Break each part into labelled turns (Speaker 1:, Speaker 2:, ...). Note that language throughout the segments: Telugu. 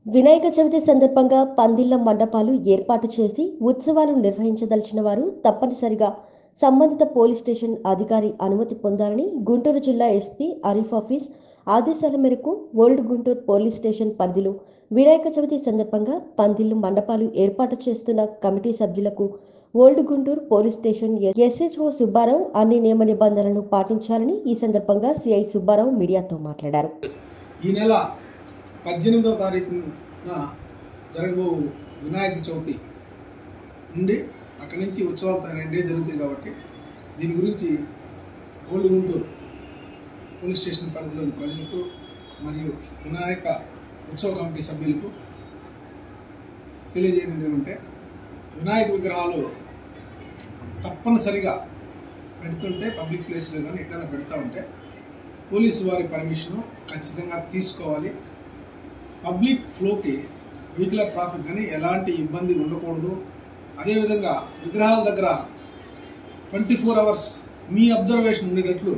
Speaker 1: వినాయక చవితి సందర్భంగా పందిళ్ల మండపాలు ఏర్పాటు చేసి ఉత్సవాలు నిర్వహించదలిచిన వారు తప్పనిసరిగా సంబంధిత పోలీస్ స్టేషన్ అధికారి అనుమతి పొందాలని గుంటూరు జిల్లా ఎస్పీ అరీఫ్ ఆఫీస్ ఆదేశాల మేరకు ఓల్డ్ గుంటూరు పోలీస్ స్టేషన్ పరిధిలో వినాయక చవితి సందర్భంగా పందిళ్లు మండపాలు ఏర్పాటు చేస్తున్న కమిటీ సభ్యులకు old Guntur police station SHO Subbarao అన్ని నియమ నిబంధనలను పాటించాలని ఈ సందర్భంగా సిఐ సుబ్బారావు మీడియాతో మాట్లాడారు
Speaker 2: ఈ నెల పద్దెనిమిదవ తారీఖున జరగబో వినాయక చవితి నుండి అక్కడి నుంచి ఉత్సవాలు రెండే జరుగుతాయి కాబట్టి దీని గురించి ఓల్డ్ గుంటూరు పోలీస్ స్టేషన్ పరిధిలోని ప్రజలకు మరియు వినాయక ఉత్సవ కమిటీ సభ్యులకు తెలియజేయనిది ఏమంటే వినాయక విగ్రహాలు తప్పనిసరిగా పెడుతుంటే పబ్లిక్ ప్లేస్లో కానీ ఎక్కడైనా పెడతా ఉంటే పోలీసు వారి పర్మిషన్ ఖచ్చితంగా తీసుకోవాలి పబ్లిక్ ఫ్లోకి వెహికులర్ ట్రాఫిక్ కానీ ఎలాంటి ఇబ్బంది ఉండకూడదు అదేవిధంగా విగ్రహాల దగ్గర ట్వంటీ ఫోర్ అవర్స్ మీ అబ్జర్వేషన్ ఉండేటట్లు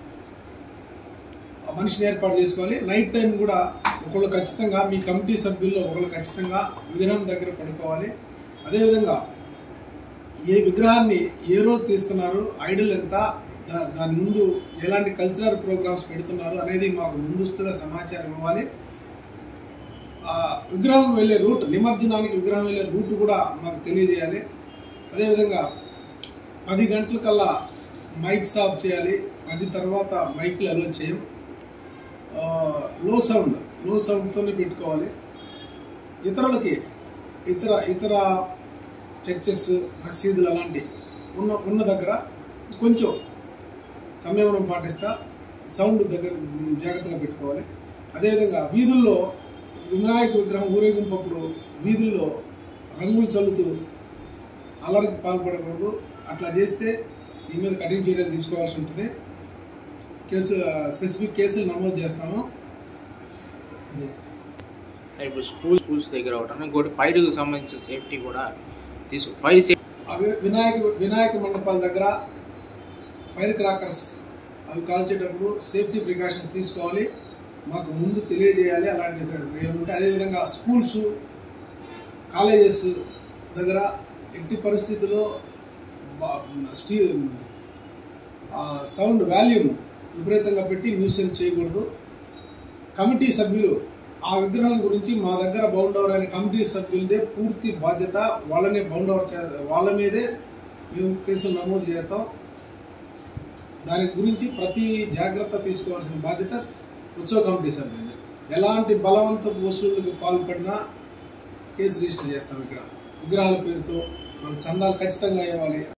Speaker 2: ఆ మనిషిని ఏర్పాటు చేసుకోవాలి నైట్ టైం కూడా ఒకళ్ళు ఖచ్చితంగా మీ కమిటీ సభ్యుల్లో ఒకళ్ళు ఖచ్చితంగా విగ్రహం దగ్గర పడుకోవాలి అదేవిధంగా ఏ విగ్రహాన్ని ఏ రోజు తీస్తున్నారు ఐడల్ ఎంత దా- దాని ముందు ఎలాంటి కల్చరల్ ప్రోగ్రామ్స్ పెడుతున్నారు అనేది మాకు ముందస్తుగా సమాచారం ఇవ్వాలి ఆ విగ్రహం వెళ్ళే రూట్ నిమజ్జనానికి విగ్రహం వెళ్ళే రూట్ కూడా మాకు తెలియజేయాలి అదేవిధంగా పది గంటలకల్లా మైక్స్ ఆఫ్ చేయాలి పది తర్వాత మైక్లు అలో చేయం ఆ, లో సౌండ్ లో సౌండ్తోనే పెట్టుకోవాలి ఇతరులకి ఇతర ఇతర చర్చెస్ మసీదులు అలాంటి ఉన్న ఉన్న దగ్గర కొంచెం సంయమనం పాటిస్తా సౌండ్ దగ్గర జాగ్రత్తగా పెట్టుకోవాలి అదేవిధంగా వీధుల్లో వినాయక విగ్రహం ఊరేగింపప్పుడు వీధుల్లో రంగులు చల్లుతూ అల్లరికి పాల్పడకూడదు అట్లా చేస్తే మీ మీద కఠిన చర్యలు తీసుకోవాల్సి ఉంటుంది కేసు స్పెసిఫిక్ కేసులు నమోదు చేస్తాము అదే
Speaker 3: సార్ ఇప్పుడు స్కూల్ స్కూల్స్ దగ్గర ఒకటి ఇంకోటి ఫైర్కి సంబంధించిన సేఫ్టీ కూడా తీసుకు ఫైర్ సేఫ్టీ
Speaker 2: అవి వినాయక వినాయక మండపాల దగ్గర ఫైర్ క్రాకర్స్ అవి కాల్చేటప్పుడు సేఫ్టీ ప్రికాషన్స్ తీసుకోవాలి మాకు ముందు తెలియజేయాలి అలాంటి ఏముంటే అదేవిధంగా స్కూల్స్ కాలేజెస్ దగ్గర ఎట్టి పరిస్థితుల్లో బా- స్టీ ఆ సౌండ్ వాల్యూమ్ విపరీతంగా పెట్టి న్యూసెన్స్ చేయకూడదు కమిటీ సభ్యులు ఆ విగ్రహం గురించి మా దగ్గర బౌండ్ అవర్ అనే కమిటీ సభ్యులదే పూర్తి బాధ్యత వాళ్ళనే బౌండ్ అవర్ చే వాళ్ళ మీదే మేము కేసులు నమోదు చేస్తాం దాని గురించి ప్రతి జాగ్రత్త తీసుకోవాల్సిన బాధ్యత ఉత్సవ కమిటీ సభ్యులు ఎలాంటి బలవంతపు వసూళ్ళకి పాల్పడినా కేసు రిజిస్టర్ చేస్తాం ఇక్కడ విగ్రహాల పేరుతో మనకు చందాలు ఖచ్చితంగా ఇవ్వాలి